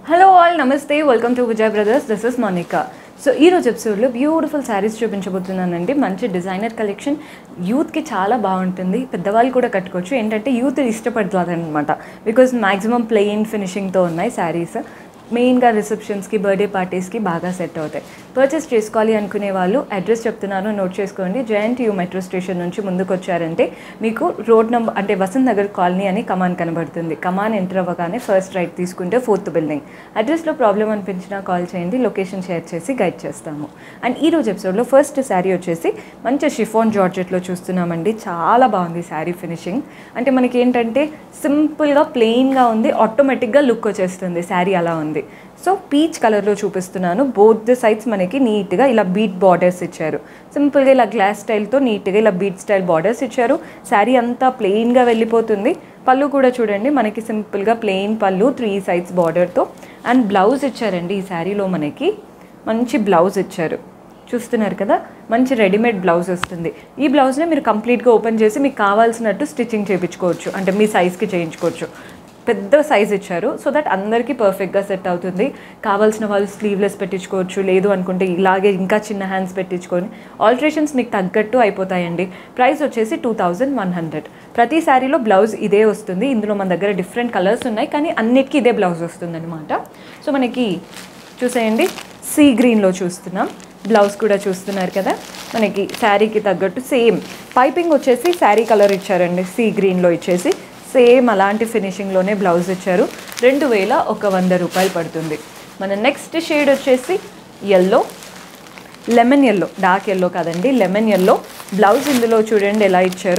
hello all నమస్తే welcome to Vijay brothers this is Monica so ఈ రోజు ఎపిసోడ్లో బ్యూటిఫుల్ శారీస్ చూపించబోతున్నానండి మంచి డిజైనర్ కలెక్షన్ యూత్కి చాలా బాగుంటుంది పెద్దవాళ్ళు కూడా కట్టుకోవచ్చు ఏంటంటే యూత్ ఇష్టపడతారు అనమాట బికాజ్ మ్యాక్సిమం ప్లెయిన్ ఫినిషింగ్తో ఉన్నాయి శారీస్ మెయిన్గా రిసెప్షన్స్కి బర్త్డే పార్టీస్కి బాగా సెట్ అవుతాయి పర్చేస్ చేసుకోవాలి అనుకునే వాళ్ళు అడ్రస్ చెప్తున్నాను నోట్ చేసుకోండి జయంట్ యూ మెట్రో స్టేషన్ నుంచి ముందుకు వచ్చారంటే మీకు రోడ్ నెంబర్ అంటే వసంత్ నగర్ కాలనీ అని కమాన్ కనబడుతుంది కమాన్ ఎంటర్ అవ్వగానే ఫస్ట్ రైట్ తీసుకుంటే ఫోర్త్ బిల్డింగ్ అడ్రస్లో ప్రాబ్లం అనిపించినా కాల్ చేయండి లొకేషన్ షేర్ చేసి గైడ్ చేస్తాము అండ్ ఈ రోజు ఎపిసోడ్లో ఫస్ట్ శారీ వచ్చేసి మంచి షిఫోన్ జార్జెట్లో చూస్తున్నామండి చాలా బాగుంది శారీ ఫినిషింగ్ అంటే మనకి ఏంటంటే సింపుల్గా ప్లెయిన్గా ఉంది ఆటోమేటిక్గా లుక్ వచ్చేస్తుంది శారీ అలా ఉంది సో పీచ్ కలర్లో చూపిస్తున్నాను బోత్ ద సైడ్స్ మనకి నీట్గా ఇలా బీట్ బార్డర్స్ ఇచ్చారు సింపుల్గా ఇలా గ్లాస్ స్టైల్తో నీట్గా ఇలా బీట్ స్టైల్ బార్డర్స్ ఇచ్చారు శారీ అంతా ప్లెయిన్గా వెళ్ళిపోతుంది పళ్ళు కూడా చూడండి మనకి సింపుల్గా ప్లెయిన్ పళ్ళు త్రీ సైడ్స్ బార్డర్తో అండ్ బ్లౌజ్ ఇచ్చారండి ఈ శారీలో మనకి మంచి బ్లౌజ్ ఇచ్చారు చూస్తున్నారు కదా మంచి రెడీమేడ్ బ్లౌజ్ వస్తుంది ఈ బ్లౌజ్ని మీరు కంప్లీట్గా ఓపెన్ చేసి మీకు కావాల్సినట్టు స్టిచ్చింగ్ చేయించుకోవచ్చు అంటే మీ సైజ్కి చేయించుకోవచ్చు పెద్ద సైజ్ ఇచ్చారు సో దట్ అందరికీ పర్ఫెక్ట్గా సెట్ అవుతుంది కావాల్సిన వాళ్ళు స్లీవ్లెస్ పెట్టించుకోవచ్చు లేదు అనుకుంటే ఇలాగే ఇంకా చిన్న హ్యాండ్స్ పెట్టించుకొని ఆల్ట్రేషన్స్ మీకు తగ్గట్టు అయిపోతాయండి ప్రైస్ వచ్చేసి టూ థౌజండ్ వన్ హండ్రెడ్ ప్రతి శారీలో బ్లౌజ్ ఇదే వస్తుంది ఇందులో మన దగ్గర డిఫరెంట్ కలర్స్ ఉన్నాయి కానీ అన్నిటికీ ఇదే బ్లౌజ్ వస్తుంది అనమాట సో మనకి చూసేయండి సీ గ్రీన్లో చూస్తున్నాం బ్లౌజ్ కూడా చూస్తున్నారు కదా మనకి శారీకి తగ్గట్టు సేమ్ పైపింగ్ వచ్చేసి శారీ కలర్ ఇచ్చారండి సీ గ్రీన్లో ఇచ్చేసి సేమ్ అలాంటి ఫినిషింగ్లోనే బ్లౌజ్ ఇచ్చారు రెండు వేల ఒక వంద రూపాయలు పడుతుంది మన నెక్స్ట్ షేడ్ వచ్చేసి yellow lemon yellow dark yellow కాదండి లెమన్ ఎల్లో బ్లౌజ్ ఇందులో చూడండి ఎలా ఇచ్చారు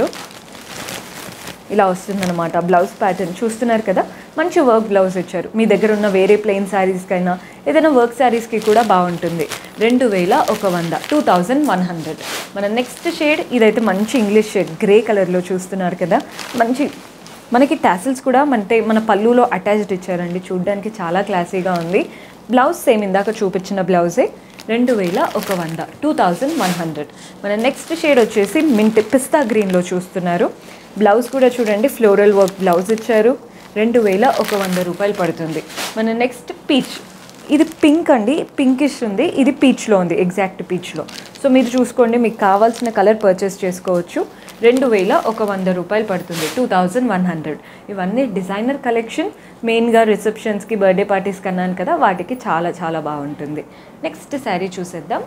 ఇలా వస్తుందన్నమాట బ్లౌజ్ ప్యాటర్న్ చూస్తున్నారు కదా మంచి వర్క్ బ్లౌజ్ ఇచ్చారు మీ దగ్గర ఉన్న వేరే ప్లెయిన్ శారీస్కైనా ఏదైనా వర్క్ శారీస్కి కూడా బాగుంటుంది రెండు వేల ఒక వంద టూ థౌజండ్ వన్ హండ్రెడ్ మన నెక్స్ట్ షేడ్ ఇదైతే మంచి ఇంగ్లీష్ షేడ్ గ్రే కలర్లో చూస్తున్నారు కదా మంచి మనకి టాసిల్స్ కూడా అంటే మన పళ్ళులో అటాచ్డ్ ఇచ్చారండి చూడడానికి చాలా క్లాసీగా ఉంది బ్లౌజ్ సేమ్ ఇందాక చూపించిన బ్లౌజే రెండు వేల ఒక వంద టూ థౌజండ్ వన్ హండ్రెడ్ మన నెక్స్ట్ షేడ్ వచ్చేసి మింట్ పిస్తా గ్రీన్లో చూస్తున్నారు బ్లౌజ్ కూడా చూడండి ఫ్లోరల్ వర్క్ బ్లౌజ్ ఇచ్చారు రెండు వేల ఒక వంద రూపాయలు పడుతుంది మన నెక్స్ట్ పీచ్ ఇది పింక్ అండి పింకిష్ ఉంది ఇది పీచ్లో ఉంది ఎగ్జాక్ట్ పీచ్లో సో మీరు చూసుకోండి మీకు కావాల్సిన కలర్ పర్చేస్ చేసుకోవచ్చు రెండు వేల ఒక వంద రూపాయలు పడుతుంది టూ థౌజండ్ వన్ హండ్రెడ్ ఇవన్నీ డిజైనర్ కలెక్షన్ మెయిన్గా రిసెప్షన్స్కి బర్త్డే పార్టీస్కి అన్నాను కదా వాటికి చాలా చాలా బాగుంటుంది నెక్స్ట్ శారీ చూసేద్దాం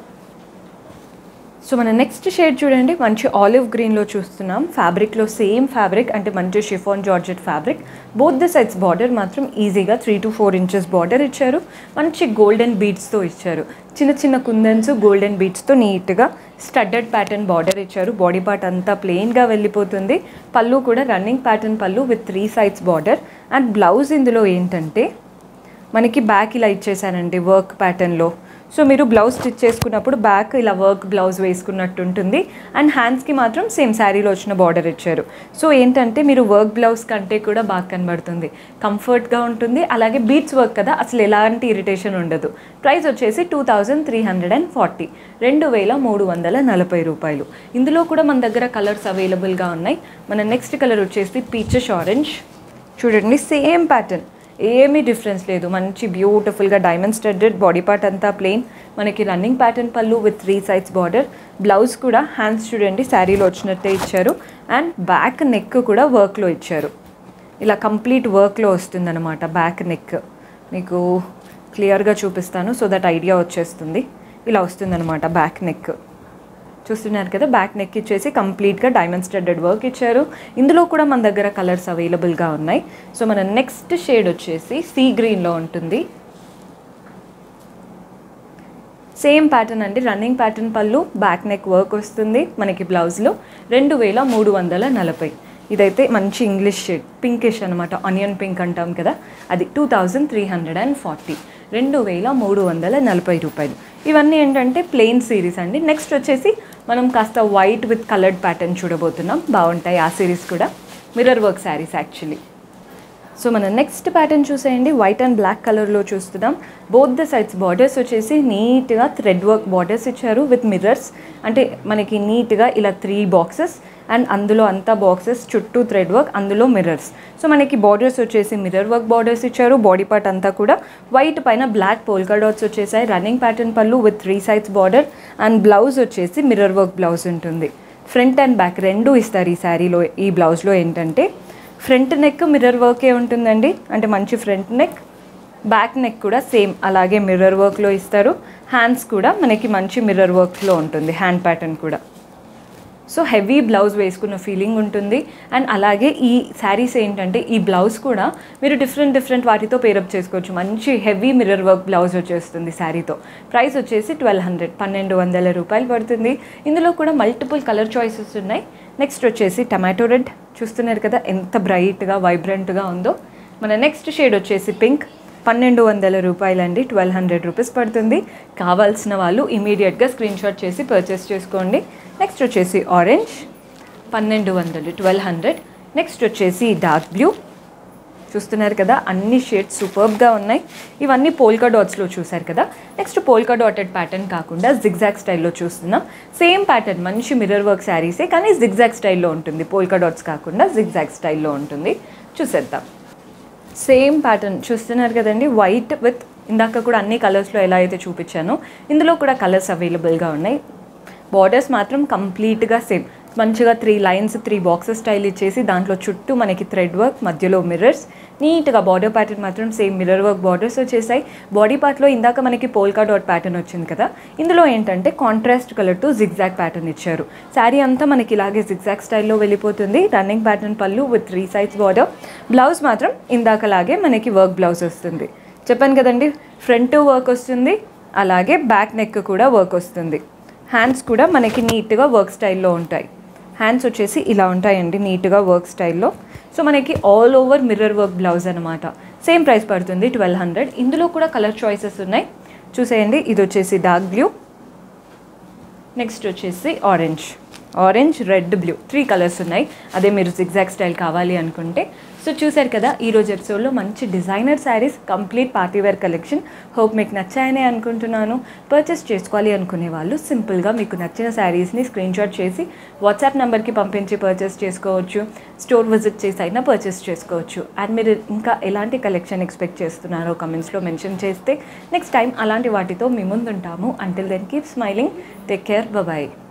సో మన నెక్స్ట్ షేడ్ చూడండి మంచి ఆలివ్ గ్రీన్లో చూస్తున్నాం ఫ్యాబ్రిక్లో సేమ్ ఫ్యాబ్రిక్ అంటే మంచి chiffon georgette fabric both the sides border మాత్రం ఈజీగా three to four inches border ఇచ్చారు మంచి గోల్డెన్ బీడ్స్తో ఇచ్చారు చిన్న చిన్న కుందన్స్ గోల్డెన్ బీడ్స్తో నీట్గా స్టడ్డెడ్ ప్యాటర్న్ బార్డర్ ఇచ్చారు బాడీ పార్ట్ అంతా ప్లెయిన్గా వెళ్ళిపోతుంది పళ్ళు కూడా రన్నింగ్ ప్యాటర్న్ పళ్ళు with three sides border and blouse ఇందులో ఏంటంటే మనకి బ్యాక్ ఇలా ఇచ్చేసానండి వర్క్ ప్యాటర్న్లో సో మీరు బ్లౌజ్ స్టిచ్ చేసుకున్నప్పుడు బ్యాక్ ఇలా వర్క్ బ్లౌజ్ వేసుకున్నట్టు ఉంటుంది అండ్ హ్యాండ్స్కి మాత్రం సేమ్ శారీలో వచ్చిన బార్డర్ ఇచ్చారు సో ఏంటంటే మీరు వర్క్ బ్లౌజ్ కంటే కూడా బాగా కనబడుతుంది కంఫర్ట్గా ఉంటుంది అలాగే బీట్స్ వర్క్ కదా అసలు ఎలాంటి ఇరిటేషన్ ఉండదు ప్రైస్ వచ్చేసి two thousand three hundred and forty రెండు వేల మూడు వందల నలభై రూపాయలు ఇందులో కూడా మన దగ్గర కలర్స్ అవైలబుల్గా ఉన్నాయి మన నెక్స్ట్ కలర్ వచ్చేసి పీచెస్ ఆరెంజ్ చూడండి సేమ్ ప్యాటర్న్ ఏమీ డిఫరెన్స్ లేదు మంచి బ్యూటిఫుల్గా డైమండ్ స్టడ్డెడ్ బాడీ పార్ట్ అంతా ప్లెయిన్ మనకి రన్నింగ్ ప్యాటర్న్ పళ్ళు with three sides border blouse కూడా హ్యాండ్స్ చూడండి శారీలో వచ్చినట్టే ఇచ్చారు అండ్ బ్యాక్ నెక్ కూడా వర్క్లో ఇచ్చారు ఇలా కంప్లీట్ వర్క్లో వస్తుందన్నమాట బ్యాక్ నెక్ మీకు క్లియర్గా చూపిస్తాను సో దట్ ఐడియా వచ్చేస్తుంది ఇలా వస్తుందన్నమాట బ్యాక్ నెక్ చూస్తున్నారు కదా బ్యాక్ నెక్ ఇచ్చేసి కంప్లీట్గా డైమండ్ స్టడ్డెడ్ వర్క్ ఇచ్చారు ఇందులో కూడా మన దగ్గర కలర్స్ అవైలబుల్గా ఉన్నాయి సో మన నెక్స్ట్ షేడ్ వచ్చేసి సీ గ్రీన్లో ఉంటుంది సేమ్ ప్యాటర్న్ అండి రన్నింగ్ ప్యాటర్న్ పళ్ళు బ్యాక్ నెక్ వర్క్ వస్తుంది మనకి బ్లౌజ్లో రెండు వేల మూడు వందల నలభై ఇదైతే మంచి ఇంగ్లీష్ షేడ్ పింకిష్ అనమాట ఆనియన్ పింక్ అంటాం కదా అది two thousand three hundred and forty రెండు వేల మూడు వందల నలభై రూపాయలు ఇవన్నీ ఏంటంటే ప్లెయిన్ సిరీస్ అండి నెక్స్ట్ వచ్చేసి మనం కాస్త వైట్ విత్ కలర్డ్ ప్యాటర్న్ చూడబోతున్నాం బాగుంటాయి ఆ సిరీస్ కూడా mirror work saris actually so మన నెక్స్ట్ ప్యాటర్న్ చూసేయండి వైట్ అండ్ బ్లాక్ కలర్లో చూస్తున్నాం బోత్ ద సైడ్స్ బార్డర్స్ వచ్చేసి నీట్గా థ్రెడ్ వర్క్ బార్డర్స్ ఇచ్చారు విత్ మిర్రర్స్ అంటే మనకి నీట్గా ఇలా త్రీ బాక్సెస్ అండ్ అందులో అంతా బాక్సెస్ చుట్టూ థ్రెడ్ వర్క్ అందులో మిర్రర్స్ సో మనకి బార్డర్స్ వచ్చేసి మిర్రర్ వర్క్ బార్డర్స్ ఇచ్చారు బాడీ పార్ట్ అంతా కూడా వైట్ పైన బ్లాక్ పోల్కా డాట్స్ వచ్చేసాయి రన్నింగ్ ప్యాటర్న్ పళ్ళు with three sides border and blouse వచ్చేసి మిర్రర్ వర్క్ బ్లౌజ్ ఉంటుంది ఫ్రంట్ అండ్ బ్యాక్ రెండు ఇస్తారు ఈ శారీలో ఈ బ్లౌజ్లో ఏంటంటే ఫ్రంట్ నెక్ మిర్రర్ వర్కే ఉంటుందండి అంటే మంచి ఫ్రంట్ నెక్ బ్యాక్ నెక్ కూడా సేమ్ అలాగే మిర్రర్ వర్క్లో ఇస్తారు హ్యాండ్స్ కూడా మనకి మంచి మిర్రర్ వర్క్లో ఉంటుంది హ్యాండ్ ప్యాటర్న్ కూడా సో హెవీ బ్లౌజ్ వేసుకున్న ఫీలింగ్ ఉంటుంది అండ్ అలాగే ఈ శారీస్ ఏంటంటే ఈ బ్లౌజ్ కూడా మీరు డిఫరెంట్ డిఫరెంట్ వాటితో పేరప్ చేసుకోవచ్చు మంచి హెవీ మిర్రర్ వర్క్ బ్లౌజ్ వచ్చేస్తుంది శారీతో ప్రైస్ వచ్చేసి ట్వెల్వ్ హండ్రెడ్ పన్నెండు వందల రూపాయలు పడుతుంది ఇందులో కూడా మల్టిపుల్ కలర్ చాయిసెస్ ఉన్నాయి నెక్స్ట్ వచ్చేసి టమాటో రెడ్ చూస్తున్నారు కదా ఎంత బ్రైట్గా వైబ్రెంట్గా ఉందో మన నెక్స్ట్ షేడ్ వచ్చేసి పింక్ పన్నెండు వందల రూపాయలండి ట్వెల్వ్ హండ్రెడ్ రూపీస్ పడుతుంది కావాల్సిన వాళ్ళు ఇమీడియట్గా స్క్రీన్ షాట్ చేసి పర్చేస్ చేసుకోండి నెక్స్ట్ వచ్చేసి ఆరెంజ్ పన్నెండు వందలు ట్వెల్వ్ హండ్రెడ్ నెక్స్ట్ వచ్చేసి డార్క్ బ్లూ చూస్తున్నారు కదా అన్ని షేడ్స్ సూపర్బ్గా ఉన్నాయి ఇవన్నీ పోల్కా డాట్స్లో చూసారు కదా నెక్స్ట్ పోల్కా డాటెడ్ ప్యాటర్న్ కాకుండా జిగ్జాగ్ స్టైల్లో చూస్తున్నాం సేమ్ ప్యాటర్న్ మంచి మిర్రర్ వర్క్ శారీసే కానీ జిగ్జాగ్ స్టైల్లో ఉంటుంది పోల్కా డాట్స్ కాకుండా జిగ్జాగ్ స్టైల్లో ఉంటుంది చూసేద్దాం సేమ్ ప్యాటర్న్ చూస్తున్నారు కదండి వైట్ విత్ ఇందాక కూడా అన్ని కలర్స్లో ఎలా అయితే చూపించానో ఇందులో కూడా కలర్స్ అవైలబుల్గా ఉన్నాయి బార్డర్స్ మాత్రం కంప్లీట్గా సేమ్ మంచిగా three lines three boxes style ఇచ్చేసి దాంట్లో చుట్టూ మనకి థ్రెడ్ వర్క్ మధ్యలో మిర్రర్స్ నీట్గా బార్డర్ ప్యాటర్న్ మాత్రం సేమ్ మిర్రర్ వర్క్ బార్డర్స్ వచ్చేసాయి బాడీ పార్ట్లో ఇందాక మనకి పోల్కా డాట్ ప్యాటర్న్ వచ్చింది కదా ఇందులో ఏంటంటే కాంట్రాస్ట్ కలర్తో జిగ్జాగ్ ప్యాటర్న్ ఇచ్చారు శారీ అంతా మనకి ఇలాగే జిగ్జాగ్ స్టైల్లో వెళ్ళిపోతుంది రన్నింగ్ ప్యాటర్న్ పళ్ళు with three sides border blouse మాత్రం ఇందాకలాగే మనకి వర్క్ బ్లౌజ్ వస్తుంది చెప్పాను కదండి ఫ్రంట్ వర్క్ వస్తుంది అలాగే బ్యాక్ నెక్ కూడా వర్క్ వస్తుంది హ్యాండ్స్ కూడా మనకి నీట్గా వర్క్ స్టైల్లో ఉంటాయి హ్యాండ్స్ వచ్చేసి ఇలా ఉంటాయండి నీట్గా వర్క్ స్టైల్లో సో మనకి all over mirror work blouse అనమాట సేమ్ ప్రైస్ పడుతుంది ట్వెల్వ్ హండ్రెడ్ ఇందులో కూడా కలర్ చాయిసెస్ ఉన్నాయి చూసేయండి ఇది వచ్చేసి డార్క్ బ్లూ నెక్స్ట్ వచ్చేసి orange orange red blue three colours ఉన్నాయి అదే మీరు జిగ్జాగ్ స్టైల్ కావాలి అనుకుంటే సో చూసారు కదా ఈరోజు ఎపిసోడ్లో మంచి designer saris complete party wear collection hope మీకు నచ్చాయనే అనుకుంటున్నాను పర్చేస్ చేసుకోవాలి అనుకునే వాళ్ళు సింపుల్గా మీకు నచ్చిన శారీస్ని స్క్రీన్ షాట్ చేసి వాట్సాప్ నెంబర్కి పంపించి పర్చేస్ చేసుకోవచ్చు స్టోర్ విజిట్ చేసి అయినా పర్చేస్ చేసుకోవచ్చు అండ్ మీరు ఇంకా ఎలాంటి కలెక్షన్ ఎక్స్పెక్ట్ చేస్తున్నారో కమెంట్స్లో మెన్షన్ చేస్తే నెక్స్ట్ టైం అలాంటి వాటితో మీ ముందుంటాము until then keep smiling take care bye